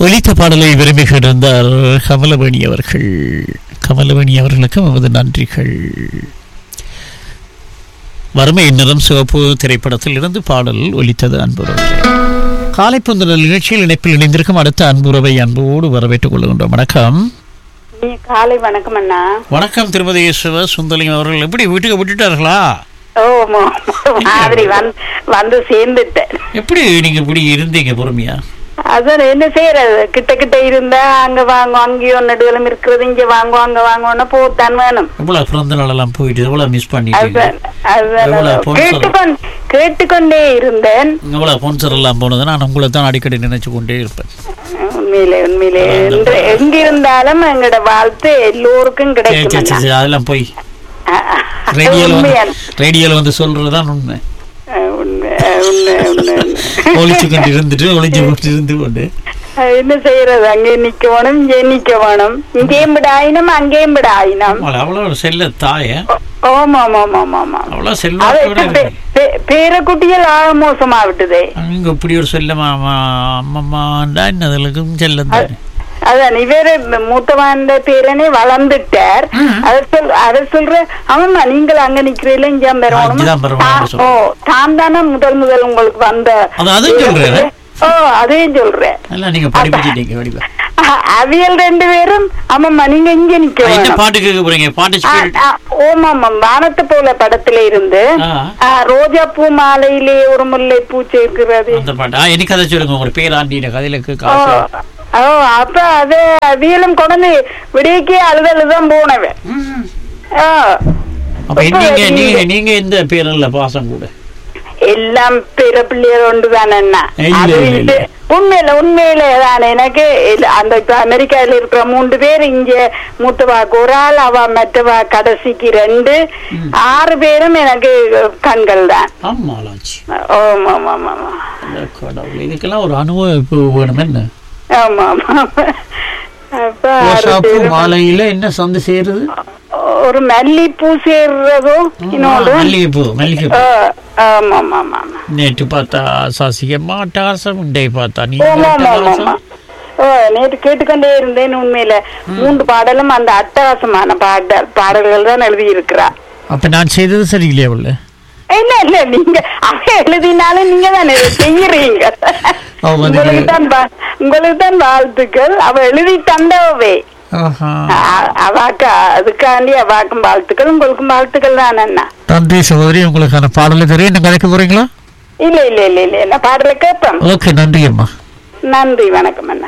ஒலித்த பாடலை விரும்பி கிடந்தார் கமலவேணி அவர்கள் கமலவேணி அவர்களுக்கும் நமது நன்றிகள் வறுமை நிறம் சிவப்பு திரைப்படத்தில் இருந்து பாடல் ஒலித்தது அன்புறவை காலை பொந்தல் நிகழ்ச்சியில் இணைப்பில் இணைந்திருக்கும் அடுத்த அன்புறவை அன்போடு வரவேற்றுக் கொள்கின்றோம் வணக்கம் நீ காலை வணக்கம் அண்ணா வணக்கம் திருமதி சிவ சுந்தலிங்கம் அவர்கள் எப்படி வீட்டுக்கு விட்டுட்டார்களா ஓ மோ- மாதிரி வந்து வந்து சேர்ந்துட்டேன் எப்படி நீங்க இப்படி இருந்தீங்க பொறுமையா அதான் என்ன செய்யறது கிட்ட கிட்ட இருந்தா அங்க வாங்கும் அங்கேயும் நடுவிலும் இருக்கிறது இங்க வாங்கும் அங்க வாங்குவோம்னா போத்தான் வேணும் எவ்வளவு பிறந்த நாளெல்லாம் போயிட்டு எவ்வளவு மிஸ் பண்ணிட்டீங்க அதுதான் அதுதான் எவ்வளவு பொன் கேட்டுக்கொண் கேட்டுக்கொண்டே இருந்தேன் எவ்வளவு ஸ்பான்சர் எல்லாம் போனது நான் உங்களை தான் அடிக்கடி நினைச்சு கொண்டே இருப்பேன் உண்மையிலே உண்மையிலே என்று எங்க இருந்தாலும் எங்களோட வாழ்த்து எல்லோருக்கும் சரி, சரி, கிடைக்கும் சரி, அதெல்லாம் போய் அண்ணா. ரேடியோல உண்மையா வந்து ரேடியோல வந்து சொல்றதுதான் உண்மை அஹ் உண்மை அஹ் உண்மை உண்மை ஒளிச்சு கொண்டு இருந்துட்டு ஒளிச்சு கொண்டு இருந்து கொண்டு அஹ் என்ன செய்யறது அங்கே நிக்க வேணும் இங்கே நிக்க வேணும் இங்கேயும் விட ஆயினம் அங்கேயும் விட ஆயினம் அவள அவ்வளவு செல்ல தாய ஆமா ஆமா ஆமா ஆமா ஆமா அவ்வளவு அது செல்வத்தோட இப்ப பே- பே- பேரக்குட்டிகள் ஆக மோசமா விட்டுதே அங்க இப்படி ஒரு செல்ல அம்மம்மாண்டா என்னதுக்கும் செல்லம் தானே அதான் இவரு மூத்தவான் பேரனே வளர்ந்துட்டார் அத சொல் அத சொல்ற ஆமாம்மா நீங்கள் அங்க நிக்கிறீங்களா இங்க இங்கதான் பெறணும் பெறணும் ஓ தான் தானே முதல் முதல் உங்களுக்கு வந்த அது அதுவும் சொல்றேன் ஓ அதையும் சொல்றேன் எல்லாம் நீங்க படிப்பிச்சிட்டீங்க வடிவா அ- அவியல் ரெண்டு பேரும் ஆமாம்மா நீங்க இங்க நிக்க என்ன வேணும் பாட்டு கேட்க போறீங்க பாட்டு ஆ, spirit. ஆ, ஓமாமாம் வானத்தை போல படத்துல இருந்து ஆ, ஆ, ரோஜா பூ மாலையிலே ஒரு முல்லை பூ சேர்க்கிறது அந்த பாட்டு ஆ, எனக்கு அதை சொல்லுங்க உங்க பேர் ஆண்டின கதையில ஓ காசு ஓ, அப்ப அது வீலும் கொண்டு விடியக்கே அழுதழுதான் போனவன் ஆ, அப்ப நீங்க நீங்க நீங்க எந்த பேரல்ல பாசம் கூட எல்லாம் பிற பிள்ளையர் ஒன்றுதான் அண்ணா இல்ல, அது இல்ல, இது உண்மையில உண்மையில தான் எனக்கு இல்ல, அந்த இப்ப அமெரிக்கால இருக்கிற மூன்று பேர் இங்க மூத்தவாக்கு ஒரு ஆள் அவ மற்றவா கடைசிக்கு ரெண்டு ஆறு பேரும் எனக்கு கண்கள் தான் ஆமாலாச்சு ஆமா ஆமா ஆமா ஆமா அந்த கடவுள் இதுக்கெல்லாம் ஒரு அனுபவம் இப்போ வேணும் என்ன ஆமா ஆமா அப்ப ஆறு ரோசாப்பூ பேரும் மாலையில என்ன சந்து சேருது ஒரு மல்லிப்பூ சேர்றதோ இன்னொன்று மல்லிகைப்பூ மல்லிகைப்பூ ஆ, ஆமா ஆமா ஆமா ஆமா நேற்று பார்த்தா சாசிக மாட்டாசம் உண்டை பார்த்தா நீ ஆமா ஆமா ஆமா ஆமா ஓ நேற்று கேட்டுக்கொண்டே இருந்தேன் உண்மையில மூன்று பாடலும் அந்த அட்டகாசமான பாடல் பாடல்கள் தான் எழுதி இருக்கிறா அப்ப நான் செய்தது சரியில்லையா உள்ள இல்ல இல்ல நீங்க அவ எழுதினாலும் நீங்க தானே இதை செய்யறீங்க அவ வந்து- உங்களுக்கு தான் வா- உங்களுக்கு தான் வாழ்த்துக்கள் அவ எழுதி தந்தவே ஆஹா அ- அவாக்கு அதுக்காண்டி அவாக்கும் வாழ்த்துக்கள் உங்களுக்கும் வாழ்த்துக்கள் தான் அண்ணா நன்றி சகோதரி உங்களுக்கான பாடலை தெரியும் என்ன கதைக்க போறீங்களா இல்ல இல்ல இல்ல இல்ல இல்ல பாடலை கேட்போம் ஓகே நன்றி அம்மா நன்றி வணக்கம் அண்ணா